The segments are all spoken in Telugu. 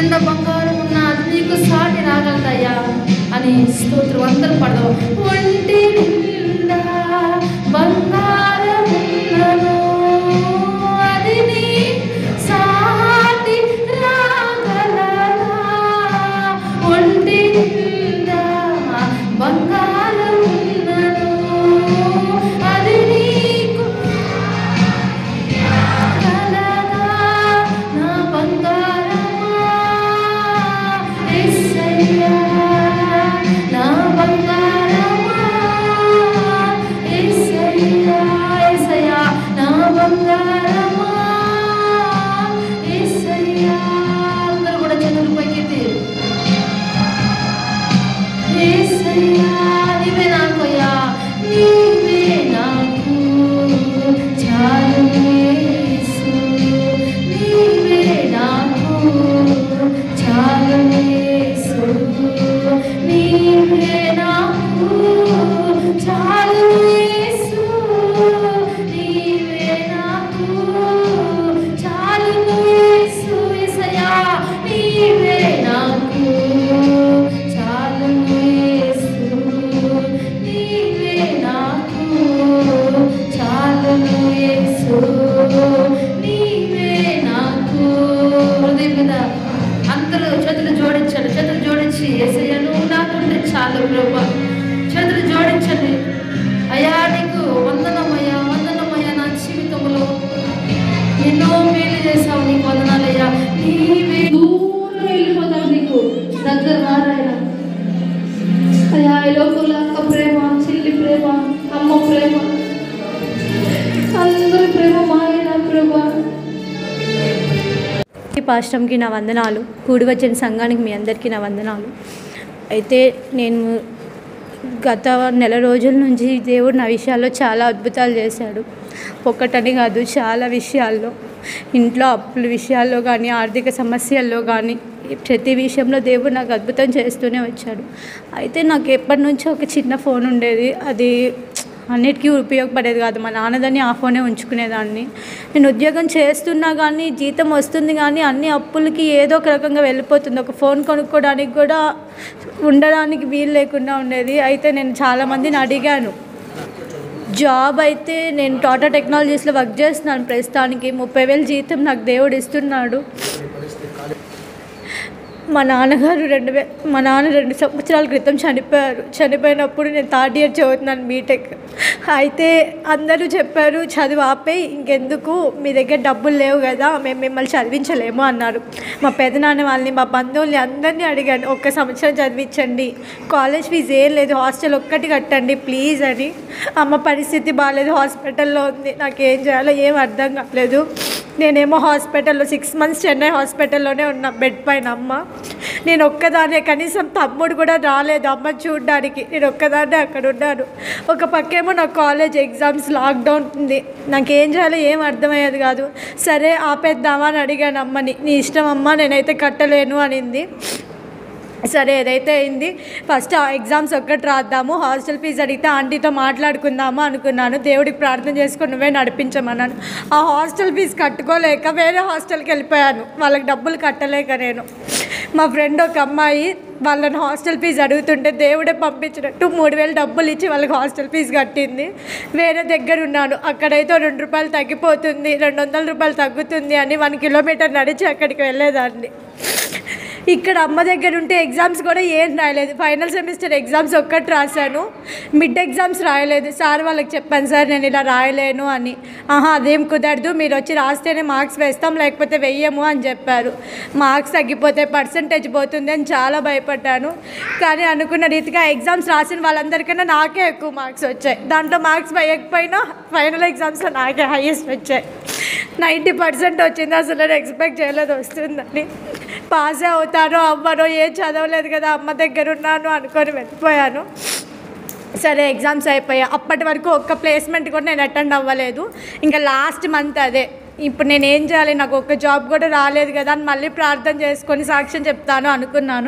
నిండా బంగారం ఉన్న అది నీకు సాటి రాగలదయ్యా అని స్తోత్రం అందరూ పడదాం ఒంటి నిండా బంగారం ఉన్నను అది నీ సాటి రాగలదా ఒంటి నిండా బంగారం ఉన్నను అది నీకు కలదా నా బంగారమా యేసయ్యా నా బంగారమా యేసయ్యా యేసయ్యా నా బంగారమా యేసయ్యా అందరూ కూడా చేతులు పైకెత్తి యేసయ్యా నీవే నాకయ్యా నీవే నాకు చాలు యేసు నీవే నాకు చాలు యేసు నీవే నాకు చాలు యేసు నీవే నాకు చాలు యేసు యేసయ్యా నీవే నాకు చాలు యేసు నీవే నాకు చాలు యేసు నీవే నాకు హృదయం మీద అందరూ చేతులు జోడించండి చేతులు జోడించి ఏసయ్య నువ్వు నాకుంటే చాలు ప్రభా చేతులు జోడించండి అయ్యా నీకు వందనమయ్యా వందనమయ్యా నా జీవితంలో ఎన్నో మేలు చేసావు నీకు వందనాలయ్యా నీవే దూరం వెళ్ళిపోతావు నీకు దగ్గర రారాయన అయ్యా ఈ లోకంలో అక్క ప్రేమ చెల్లి ప్రేమ అమ్మ ప్రేమ అందరి ప్రేమ మాయన ప్రభా ఈ పాశ్రంకి నా వందనాలు కూడి వచ్చిన సంఘానికి మీ అందరికీ నా వందనాలు అయితే నేను గత నెల రోజుల నుంచి దేవుడు నా విషయాల్లో చాలా అద్భుతాలు చేశాడు ఒక్కటని కాదు చాలా విషయాల్లో ఇంట్లో అప్పుల విషయాల్లో కానీ ఆర్థిక సమస్యల్లో కానీ ప్రతి విషయంలో దేవుడు నాకు అద్భుతం చేస్తూనే వచ్చాడు అయితే నాకు ఎప్పటి నుంచో ఒక చిన్న ఫోన్ ఉండేది అది అన్నిటికీ ఉపయోగపడేది కాదు మా నాన్నదాన్ని ఆ ఫోనే ఉంచుకునేదాన్ని నేను ఉద్యోగం చేస్తున్నా కానీ జీతం వస్తుంది కానీ అన్ని అప్పులకి ఏదో ఒక రకంగా వెళ్ళిపోతుంది ఒక ఫోన్ కొనుక్కోవడానికి కూడా ఉండడానికి వీలు లేకుండా ఉండేది అయితే నేను చాలామందిని అడిగాను జాబ్ అయితే నేను టాటా టెక్నాలజీస్లో వర్క్ చేస్తున్నాను ప్రస్తుతానికి ముప్పై వేలు జీతం నాకు దేవుడు ఇస్తున్నాడు మా నాన్నగారు రెండు వే మా నాన్న రెండు సంవత్సరాల క్రితం చనిపోయారు చనిపోయినప్పుడు నేను థర్డ్ ఇయర్ చదువుతున్నాను బీటెక్ అయితే అందరూ చెప్పారు చదువు ఆపే ఇంకెందుకు మీ దగ్గర డబ్బులు లేవు కదా మేము మిమ్మల్ని చదివించలేము అన్నారు మా పెదనాన్న వాళ్ళని మా బంధువుల్ని అందరినీ అడిగాను ఒక్క సంవత్సరం చదివించండి కాలేజ్ ఫీజు ఏం లేదు హాస్టల్ ఒక్కటి కట్టండి ప్లీజ్ అని అమ్మ పరిస్థితి బాగాలేదు హాస్పిటల్లో ఉంది నాకేం చేయాలో ఏం అర్థం కాలేదు నేనేమో హాస్పిటల్లో సిక్స్ మంత్స్ చెన్నై హాస్పిటల్లోనే ఉన్నా బెడ్ పైన అమ్మ నేను ఒక్కదాన్నే కనీసం తమ్ముడు కూడా రాలేదు అమ్మ చూడడానికి నేను ఒక్కదాన్నే అక్కడ ఉన్నాను ఒక పక్కేమో నా కాలేజ్ ఎగ్జామ్స్ లాక్డౌన్ ఉంది నాకేం చేయాలో ఏం అర్థమయ్యేది కాదు సరే ఆపేద్దామా అని అడిగాను అమ్మని నీ ఇష్టం అమ్మ నేనైతే కట్టలేను అనింది సరే ఏదైతే అయింది ఫస్ట్ ఆ ఎగ్జామ్స్ ఒక్కటి రాద్దాము హాస్టల్ ఫీజు అడిగితే ఆంటీతో మాట్లాడుకుందాము అనుకున్నాను దేవుడికి ప్రార్థన చేసుకొని నువ్వే నడిపించమన్నాను ఆ హాస్టల్ ఫీజు కట్టుకోలేక వేరే హాస్టల్కి వెళ్ళిపోయాను వాళ్ళకి డబ్బులు కట్టలేక నేను మా ఫ్రెండ్ ఒక అమ్మాయి వాళ్ళని హాస్టల్ ఫీజు అడుగుతుంటే దేవుడే పంపించినట్టు మూడు వేలు డబ్బులు ఇచ్చి వాళ్ళకి హాస్టల్ ఫీజు కట్టింది వేరే దగ్గర ఉన్నాను అక్కడైతే రెండు రూపాయలు తగ్గిపోతుంది రెండు వందల రూపాయలు తగ్గుతుంది అని వన్ కిలోమీటర్ నడిచి అక్కడికి వెళ్ళేదాన్ని ఇక్కడ అమ్మ దగ్గర ఉంటే ఎగ్జామ్స్ కూడా ఏం రాయలేదు ఫైనల్ సెమిస్టర్ ఎగ్జామ్స్ ఒక్కటి రాశాను మిడ్ ఎగ్జామ్స్ రాయలేదు సార్ వాళ్ళకి చెప్పాను సార్ నేను ఇలా రాయలేను అని ఆహా అదేం కుదరదు మీరు వచ్చి రాస్తేనే మార్క్స్ వేస్తాం లేకపోతే వెయ్యము అని చెప్పారు మార్క్స్ తగ్గిపోతే పర్సంటేజ్ పోతుంది అని చాలా భయపడ్డాను కానీ అనుకున్న రీతిగా ఎగ్జామ్స్ రాసిన వాళ్ళందరికన్నా నాకే ఎక్కువ మార్క్స్ వచ్చాయి దాంట్లో మార్క్స్ వేయకపోయినా ఫైనల్ ఎగ్జామ్స్లో నాకే హైయెస్ట్ వచ్చాయి నైంటీ పర్సెంట్ వచ్చింది అసలు నేను ఎక్స్పెక్ట్ చేయలేదు వస్తుందని పాస్ అవుతానో అవ్వనో ఏం చదవలేదు కదా అమ్మ దగ్గర ఉన్నాను అనుకొని వెళ్ళిపోయాను సరే ఎగ్జామ్స్ అయిపోయాయి అప్పటి వరకు ఒక్క ప్లేస్మెంట్ కూడా నేను అటెండ్ అవ్వలేదు ఇంకా లాస్ట్ మంత్ అదే ఇప్పుడు నేను ఏం చేయాలి నాకు ఒక్క జాబ్ కూడా రాలేదు కదా అని మళ్ళీ ప్రార్థన చేసుకొని సాక్ష్యం చెప్తాను అనుకున్నాను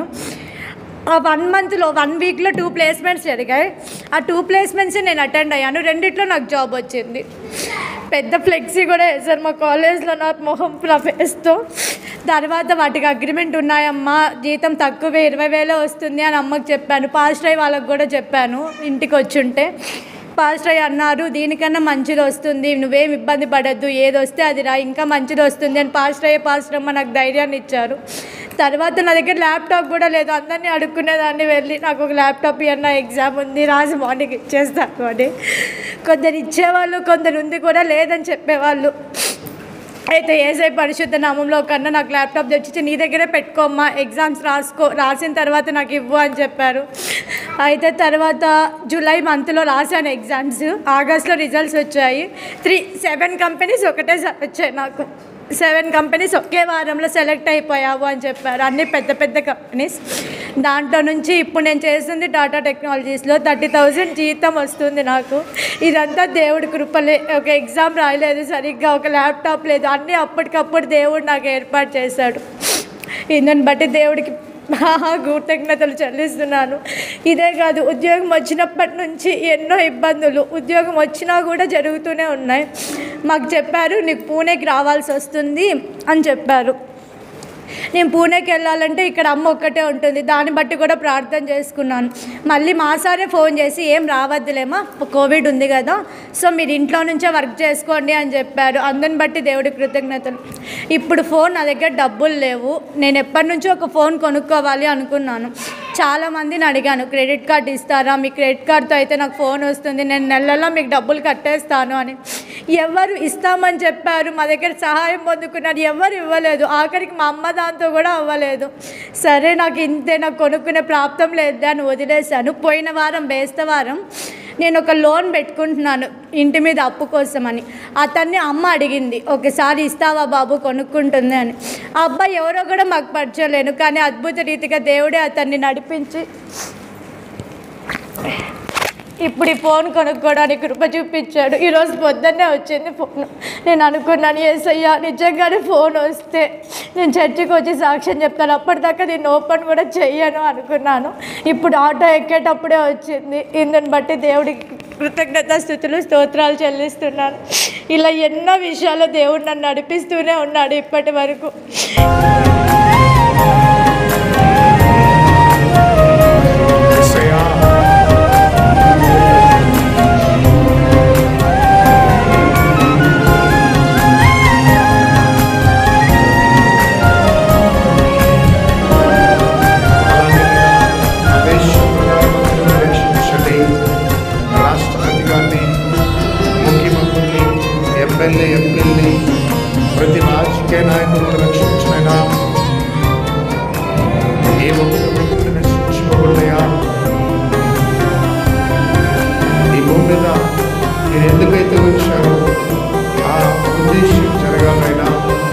ఆ వన్ మంత్లో వన్ వీక్లో టూ ప్లేస్మెంట్స్ జరిగాయి ఆ టూ ప్లేస్మెంట్స్ నేను అటెండ్ అయ్యాను రెండిట్లో నాకు జాబ్ వచ్చింది పెద్ద ఫ్లెక్సీ కూడా వేశారు మా కాలేజ్లో నా మొహం నా ఫేస్తో తర్వాత వాటికి అగ్రిమెంట్ ఉన్నాయమ్మా జీతం తక్కువ ఇరవై వేలే వస్తుంది అని అమ్మకి చెప్పాను పాస్టర్ అయ్యి వాళ్ళకి కూడా చెప్పాను ఇంటికి వచ్చి ఉంటే పాస్టర్ అయ్యి అన్నారు దీనికన్నా మంచిది వస్తుంది నువ్వేం ఇబ్బంది పడద్దు ఏది వస్తే అది రా ఇంకా మంచిది వస్తుంది అని పాస్టర్ అయ్యే పాస్టర్ అమ్మ నాకు ధైర్యాన్ని ఇచ్చారు తర్వాత నా దగ్గర ల్యాప్టాప్ కూడా లేదు అందరినీ అడుక్కునేదాన్ని వెళ్ళి నాకు ఒక ల్యాప్టాప్ ఇవన్న ఎగ్జామ్ ఉంది రాసి మార్నింగ్ ఇచ్చేస్తాను అని కొందరు ఇచ్చేవాళ్ళు కొందరు ఉంది కూడా లేదని చెప్పేవాళ్ళు అయితే ఏసై పరిశుద్ధ నామంలో కన్నా నాకు ల్యాప్టాప్ తెచ్చిచ్చి నీ దగ్గరే పెట్టుకోమ్మా ఎగ్జామ్స్ రాసుకో రాసిన తర్వాత నాకు ఇవ్వు అని చెప్పారు అయితే తర్వాత జూలై మంత్లో రాశాను ఎగ్జామ్స్ ఆగస్ట్లో రిజల్ట్స్ వచ్చాయి త్రీ సెవెన్ కంపెనీస్ ఒకటేసారి వచ్చాయి నాకు సెవెన్ కంపెనీస్ ఒకే వారంలో సెలెక్ట్ అయిపోయావు అని చెప్పారు అన్ని పెద్ద పెద్ద కంపెనీస్ దాంట్లో నుంచి ఇప్పుడు నేను చేస్తుంది టాటా టెక్నాలజీస్లో థర్టీ థౌజండ్ జీతం వస్తుంది నాకు ఇదంతా దేవుడి కృపలే ఒక ఎగ్జామ్ రాయలేదు సరిగ్గా ఒక ల్యాప్టాప్ లేదు అన్నీ అప్పటికప్పుడు దేవుడు నాకు ఏర్పాటు చేశాడు ఇందుని బట్టి దేవుడికి కృతజ్ఞతలు చెల్లిస్తున్నాను ఇదే కాదు ఉద్యోగం వచ్చినప్పటి నుంచి ఎన్నో ఇబ్బందులు ఉద్యోగం వచ్చినా కూడా జరుగుతూనే ఉన్నాయి మాకు చెప్పారు నీకు పూణేకి రావాల్సి వస్తుంది అని చెప్పారు నేను పూణేకి వెళ్ళాలంటే ఇక్కడ అమ్మ ఒక్కటే ఉంటుంది దాన్ని బట్టి కూడా ప్రార్థన చేసుకున్నాను మళ్ళీ మా సారే ఫోన్ చేసి ఏం రావద్దులేమా కోవిడ్ ఉంది కదా సో మీరు ఇంట్లో నుంచే వర్క్ చేసుకోండి అని చెప్పారు అందరిని బట్టి దేవుడి కృతజ్ఞతలు ఇప్పుడు ఫోన్ నా దగ్గర డబ్బులు లేవు నేను ఎప్పటి నుంచో ఒక ఫోన్ కొనుక్కోవాలి అనుకున్నాను చాలామందిని అడిగాను క్రెడిట్ కార్డ్ ఇస్తారా మీ క్రెడిట్ కార్డ్తో అయితే నాకు ఫోన్ వస్తుంది నేను నెలలో మీకు డబ్బులు కట్టేస్తాను అని ఎవరు ఇస్తామని చెప్పారు మా దగ్గర సహాయం పొందుకున్నారు ఎవరు ఇవ్వలేదు ఆఖరికి మా అమ్మ దాంతో కూడా అవ్వలేదు సరే నాకు ఇంతే నాకు కొనుక్కునే ప్రాప్తం లేదు అని వదిలేశాను పోయిన వారం బేస్త వారం నేను ఒక లోన్ పెట్టుకుంటున్నాను ఇంటి మీద అప్పు కోసమని అతన్ని అమ్మ అడిగింది ఒకసారి ఇస్తావా బాబు కొనుక్కుంటుంది అని ఆ అబ్బాయి ఎవరో కూడా మాకు పరిచయలేను కానీ అద్భుత రీతిగా దేవుడే అతన్ని నడిపించి ఇప్పుడు ఈ ఫోన్ కొనుక్కోవడానికి కృప చూపించాడు ఈరోజు పొద్దున్నే వచ్చింది ఫోన్ నేను అనుకున్నాను ఏసయ్యా నిజంగానే ఫోన్ వస్తే నేను చర్చికి వచ్చి సాక్ష్యం చెప్తాను అప్పటిదాకా నేను ఓపెన్ కూడా చెయ్యను అనుకున్నాను ఇప్పుడు ఆటో ఎక్కేటప్పుడే వచ్చింది ఇందుని బట్టి దేవుడికి కృతజ్ఞత స్థుతులు స్తోత్రాలు చెల్లిస్తున్నాను ఇలా ఎన్నో విషయాలు దేవుడు నన్ను నడిపిస్తూనే ఉన్నాడు ఇప్పటి వరకు యేసయ్యా అలాగే దేశంలో రక్షించండి రాష్ట్రపతి గారిని ముఖ్యమంత్రిని ఎమ్మెల్యే ఎంపీల్ని ప్రతి రాజకీయ నాయకులను రక్షించినైనా ఏ ఒక్క వ్యక్తిని రక్షించుకోకూడదయా ఈ భూమి మీద మీరు ఎందుకైతే వచ్చారో ఆ ఉద్దేశం జరగాలైనా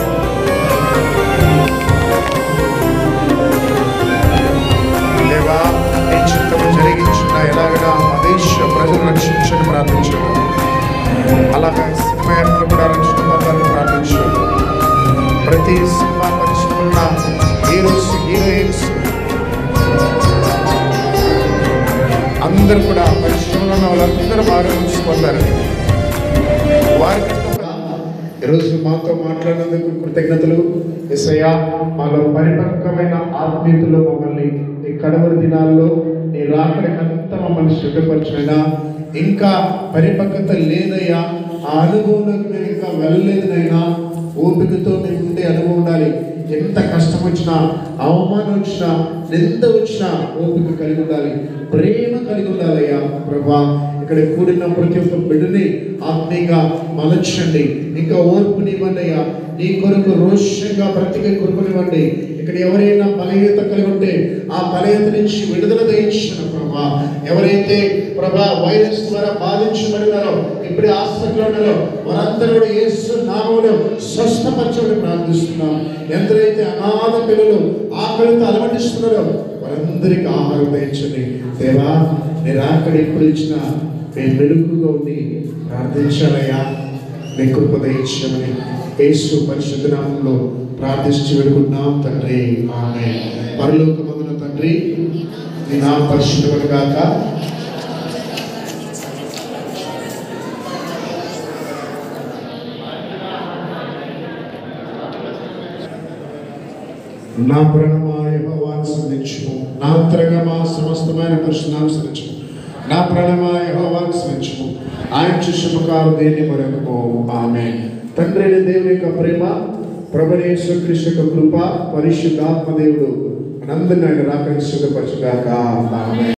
దేవా నీ చిత్తము జరిగించిన ఎలాగైనా మా దేశ ప్రజలు రక్షించని ప్రార్థించారు అలాగే సినిమా యాక్టర్లు కూడా రక్షణ పొందాలని ప్రార్థించారు ప్రతి సినిమా పరిశ్రమ హీరోస్ హీరోయిన్స్ అందరూ కూడా పరిశ్రమలో ఉన్న వాళ్ళందరూ బాగా పొందారు వారికి ఈరోజు మాతో మాట్లాడినందుకు కృతజ్ఞతలు ఎస్ఐయా మాలో పరిపక్వమైన ఆత్మీయతలో మమ్మల్ని నీ కడవరి దినాల్లో నీ రాకడికంతా మమ్మల్ని సిద్ధపరచునైనా ఇంకా పరిపక్వత లేదయ్యా ఆ అనుభవంలోకి మేము ఇంకా వెళ్ళలేదునైనా ఓపికతో మేము ఉండే అనుభవం ఉండాలి ఎంత కష్టం వచ్చినా అవమానం వచ్చినా నింద వచ్చినా ఓపిక కలిగి ఉండాలి ప్రేమ కలిగి ఉండాలయ్యా ప్రభా ఇక్కడ కూడిన ప్రతి ఒక్క బిడ్డని ఆత్మీయంగా మలచండి ఇంకా ఓర్పునివ్వండి అయ్యా నీ కొరకు రోషంగా బ్రతికే కృపనివ్వండి ఇక్కడ ఎవరైనా బలహీనత కలిగి ఉంటే ఆ బలహీనత నుంచి విడుదల దయించిన ప్రభా ఎవరైతే ప్రభా వైరస్ ద్వారా బాధించబడినారో ఇప్పుడు హాస్పిటల్లో ఉన్నారో వారందరూ కూడా యేసు నామంలో స్వస్థపరచమని ప్రార్థిస్తున్నాం ఎందరైతే అనాథ పిల్లలు ఆకలితో అలమటిస్తున్నారో వారందరికీ ఆహారం దయించండి దేవా నేను అక్కడ ఎప్పుడు ఇచ్చినా మేము మెలుగుగా ఉండి ప్రార్థించాలయ్యా మీ కృప దయించమని యేసు పరిశుద్ధ నామంలో ప్రార్థించి వేడుకుంటున్నాం తండ్రి ఆమె పరలోకమందున తండ్రి నీ నా పరిశుద్ధుడు గాక నా ప్రణమాయ హోవాను స్మరించుము నా అంతరంగమా సమస్తమైన పురుషునాను స్మరించుము నా ప్రణమాయ హోవాను స్మరించుము ఆయన శుభకాలు దేన్ని మరొకము ఆమె తండ్రి అయిన దేవుని యొక్క ప్రేమ ప్రభునేశ్వర కృష్ణ యొక్క కృప పరిశుద్ధాత్మ దేవుడు మనందరినీ ఆయన రాకని శుద్ధపరచుగాక ఆమె